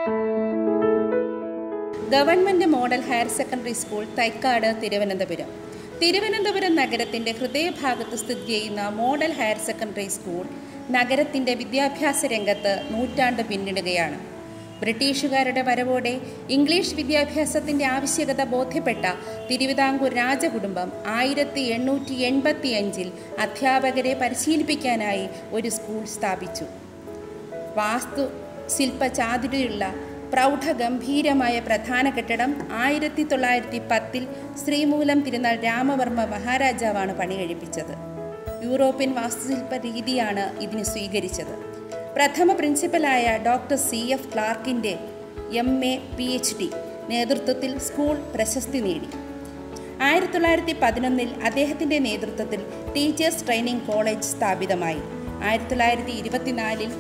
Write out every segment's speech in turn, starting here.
government model higher secondary school Thycaud Thiruvananthapuram Thiruvananthapuram നഗരത്തിൻ്റെ ഹൃദയഭാഗത്ത് സ്ഥിതി ചെയ്യുന്ന മോഡൽ ഹയർ സെക്കൻഡറി സ്കൂൾ നഗരത്തിൻ്റെ വിദ്യാഭ്യാസ രംഗത്ത് നൂറ്റാണ്ട് പിന്നിടുകയാണ് ബ്രിട്ടീഷുകാരുടെ വരവോടെ ഇംഗ്ലീഷ് വിദ്യാഭ്യാസത്തിൻ്റെ ആവശ്യകത ബോധ്യപ്പെട്ട തിരുവിതാംകൂർ രാജകുടുംബം ആയിരത്തി എണ്ണൂറ്റി എൺപത്തി അഞ്ചിൽ അധ്യാപകരെ പരിശീലിപ്പിക്കാനായി ഒരു സ്കൂൾ സ്ഥാപിച്ചു വാസ്തു ശില്പ ചാതുര്യമുള്ള പ്രൗഢഗംഭീരമായ പ്രധാന കെട്ടിടം ആയിരത്തി തൊള്ളായിരത്തി പത്തിൽ ശ്രീമൂലം തിരുനാൾ രാമവർമ്മ മഹാരാജാവാണ് പണി കഴിപ്പിച്ചത് യൂറോപ്യൻ വാസ്തുശില്പ രീതിയാണ് ഇതിന് സ്വീകരിച്ചത് പ്രഥമ പ്രിൻസിപ്പലായ ഡോക്ടർ സി എഫ് ക്ലാർക്കിൻ്റെ M A P H D നേതൃത്വത്തിൽ സ്കൂൾ പ്രശസ്തി നേടി ആയിരത്തി തൊള്ളായിരത്തി പതിനൊന്നിൽ അദ്ദേഹത്തിൻ്റെ നേതൃത്വത്തിൽ ടീച്ചേഴ്സ് ട്രെയിനിംഗ് കോളേജ് സ്ഥാപിതമായി ആയിരത്തി തൊള്ളായിരത്തി ഇരുപത്തിനാലിൽ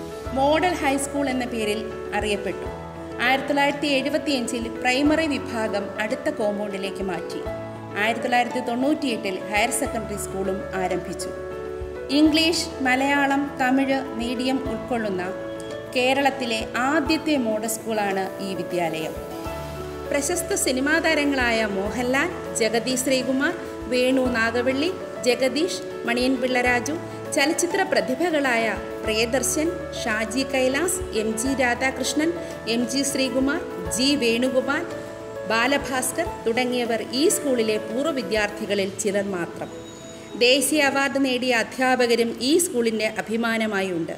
മോഡൽ ഹൈസ്കൂൾ എന്ന പേരിൽ അറിയപ്പെട്ടു ആയിരത്തി തൊള്ളായിരത്തി എഴുപത്തിയഞ്ചിൽ പ്രൈമറി വിഭാഗം അടുത്ത കോമ്പൗണ്ടിലേക്ക് മാറ്റി ആയിരത്തി തൊള്ളായിരത്തി തൊണ്ണൂറ്റിയെട്ടിൽ ഹയർ സെക്കൻഡറി സ്കൂളും ആരംഭിച്ചു ഇംഗ്ലീഷ് മലയാളം തമിഴ് മീഡിയം ഉൾക്കൊള്ളുന്ന കേരളത്തിലെ ആദ്യത്തെ മോഡൽ സ്കൂളാണ് ഈ വിദ്യാലയം പ്രശസ്ത സിനിമാ താരങ്ങളായ മോഹൻലാൽ ജഗതി ശ്രീകുമാർ വേണു നാഗവള്ളി ജഗദീഷ് മണിയൻ പിള്ളരാജു ചലച്ചിത്ര പ്രതിഭകളായ Priyadarshan Shaji Kailas M G Radhakrishnan M G Sreekumar G Venugopal Balabhaskar തുടങ്ങിയവർ ഈ സ്കൂളിലെ പൂർവ്വ വിദ്യാർത്ഥികളിൽ ചിലർ മാത്രം ദേശീയ അവാർഡ് നേടിയ അധ്യാപകരും ഈ സ്കൂളിൻ്റെ അഭിമാനമായി ഉണ്ട്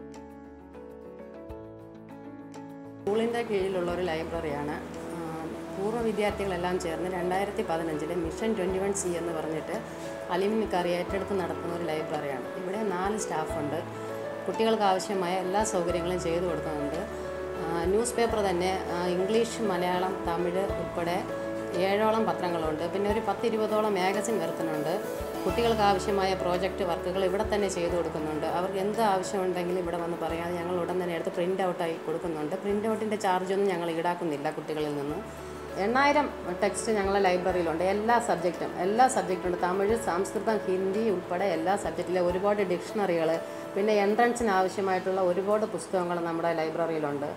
സ്കൂളിൻ്റെ കീഴിലുള്ള ഒരു ലൈബ്രറിയാണ് ആ, പൂർവ്വ വിദ്യാർത്ഥികളെല്ലാം ചേർന്ന് രണ്ടായിരത്തി പതിനഞ്ചിൽ മിഷൻ ട്വൻറ്റി വൺ സി എന്ന് പറഞ്ഞിട്ട് അലിമിനിക്കാറി ഏറ്റെടുത്ത് നടത്തുന്ന ഒരു ലൈബ്രറിയാണ് ഇവിടെ നാല് സ്റ്റാഫുണ്ട് കുട്ടികൾക്ക് ആവശ്യമായ എല്ലാ സൗകര്യങ്ങളും ചെയ്തു കൊടുക്കുന്നുണ്ട് ആ, ന്യൂസ് പേപ്പർ തന്നെ ആ, ഇംഗ്ലീഷ് മലയാളം തമിഴ് ഉൾപ്പെടെ ഏഴോളം പത്രങ്ങളുണ്ട് പിന്നെ ഒരു പത്തിരുപതോളം മാഗസിൻ വരുത്തുന്നുണ്ട് കുട്ടികൾക്ക് ആവശ്യമായ പ്രോജക്റ്റ് വർക്കുകൾ ഇവിടെ തന്നെ ചെയ്തു കൊടുക്കുന്നുണ്ട് അവർക്ക് എന്ത് ആവശ്യമുണ്ടെങ്കിലും ഇവിടെ വന്ന് പറയാതെ ഞങ്ങൾ ഉടൻ തന്നെ എടുത്ത് പ്രിൻ്റ് ഔട്ടായി കൊടുക്കുന്നുണ്ട് പ്രിൻ്റ് ഔട്ടിൻ്റെ ചാർജൊന്നും ഞങ്ങൾ ഈടാക്കുന്നില്ല കുട്ടികളിൽ നിന്ന് എണ്ണായിരം ടെക്സ്റ്റ് ഞങ്ങളെ ലൈബ്രറിയിലുണ്ട് എല്ലാ സബ്ജക്റ്റും എല്ലാ സബ്ജക്റ്റും ഉണ്ട് തമിഴ് സംസ്കൃതം ഹിന്ദി ഉൾപ്പെടെ എല്ലാ സബ്ജക്റ്റിലെ ഒരുപാട് ഡിക്ഷണറികൾ പിന്നെ എൻട്രൻസിന് ആവശ്യമായിട്ടുള്ള ഒരുപാട് പുസ്തകങ്ങൾ നമ്മുടെ ലൈബ്രറിയിലുണ്ട്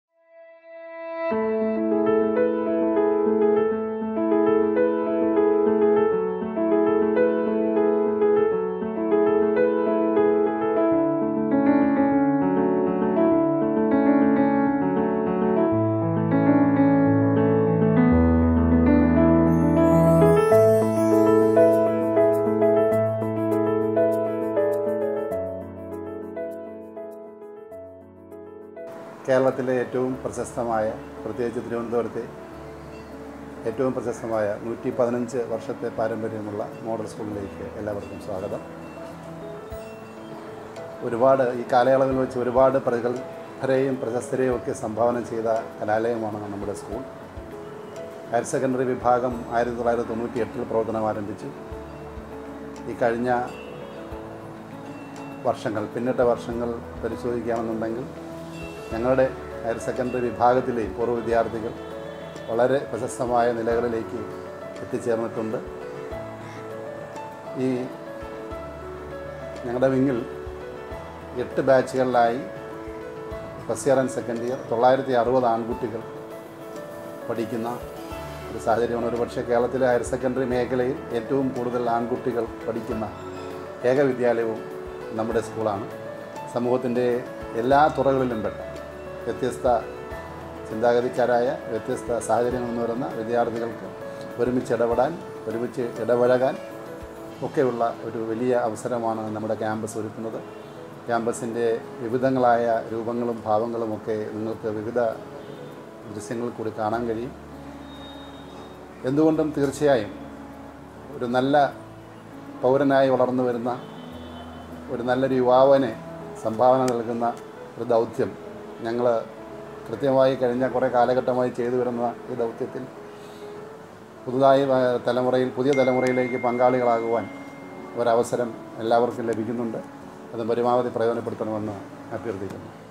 കേരളത്തിലെ ഏറ്റവും പ്രശസ്തമായ പ്രത്യേകിച്ച് തിരുവനന്തപുരത്തെ ഏറ്റവും പ്രശസ്തമായ നൂറ്റി പതിനഞ്ച് വർഷത്തെ പാരമ്പര്യമുള്ള മോഡൽ സ്കൂളിലേക്ക് എല്ലാവർക്കും സ്വാഗതം ഒരുപാട് ഈ കാലയളവിൽ വെച്ച് ഒരുപാട് പ്രഗത്ഭരെയും പ്രശസ്തരെയും ഒക്കെ സംഭാവന ചെയ്ത കലാലയമാണ് നമ്മുടെ സ്കൂൾ ഹയർ സെക്കൻഡറി വിഭാഗം ആയിരത്തി തൊള്ളായിരത്തി തൊണ്ണൂറ്റി എട്ടിൽ പ്രവർത്തനം ആരംഭിച്ചു ഈ കഴിഞ്ഞ വർഷങ്ങൾ പിന്നിട്ട വർഷങ്ങൾ പരിശോധിക്കുകയാണെന്നുണ്ടെങ്കിൽ ഞങ്ങളുടെ ഹയർ സെക്കൻഡറി വിഭാഗത്തിലെ പൂർവ്വ വിദ്യാർത്ഥികൾ വളരെ പ്രശസ്തമായ നിലകളിലേക്ക് എത്തിച്ചേർന്നിട്ടുണ്ട് ഈ ഞങ്ങളുടെ വിങ്ങിൽ എട്ട് ബാച്ചുകളിലായി first year and second year തൊള്ളായിരത്തി അറുപത് ആൺകുട്ടികൾ പഠിക്കുന്ന ഒരു സാഹചര്യമാണ് ഒരുപക്ഷെ കേരളത്തിലെ ഹയർ സെക്കൻഡറി മേഖലയിൽ ഏറ്റവും കൂടുതൽ ആൺകുട്ടികൾ പഠിക്കുന്ന ഏക വിദ്യാലയവും നമ്മുടെ സ്കൂളാണ് സമൂഹത്തിൻ്റെ എല്ലാ തുറകളിലും പെട്ട വ്യത്യസ്ത ചിന്താഗതിക്കാരായ വ്യത്യസ്ത സാഹചര്യങ്ങളിൽ നിന്ന് വരുന്ന വിദ്യാർത്ഥികൾക്ക് ഒരുമിച്ച് ഇടപെടാൻ ഒരുമിച്ച് ഇടപഴകാൻ ഒക്കെയുള്ള ഒരു വലിയ അവസരമാണ് നമ്മുടെ ക്യാമ്പസ് ഒരുക്കുന്നത് ക്യാമ്പസിൻ്റെ വിവിധങ്ങളായ രൂപങ്ങളും ഭാവങ്ങളും ഒക്കെ നിങ്ങൾക്ക് വിവിധ ദൃശ്യങ്ങളിൽ കൂടി കാണാൻ കഴിയും എന്തുകൊണ്ടും തീർച്ചയായും ഒരു നല്ല പൗരനായി വളർന്നു വരുന്ന ഒരു നല്ലൊരു യുവാവിനെ സംഭാവന നൽകുന്ന ഒരു ദൗത്യം ഞങ്ങൾ കൃത്യമായി കഴിഞ്ഞ കുറേ കാലഘട്ടമായി ചെയ്തു വരുന്ന ഈ ദൗത്യത്തിൽ പുതുതായി വ- തലമുറയിൽ പുതിയ തലമുറയിലേക്ക് പങ്കാളികളാകുവാൻ ഒരവസരം എല്ലാവർക്കും ലഭിക്കുന്നുണ്ട് അത് പരമാവധി പ്രയോജനപ്പെടുത്തണമെന്ന് അഭ്യർത്ഥിക്കുന്നു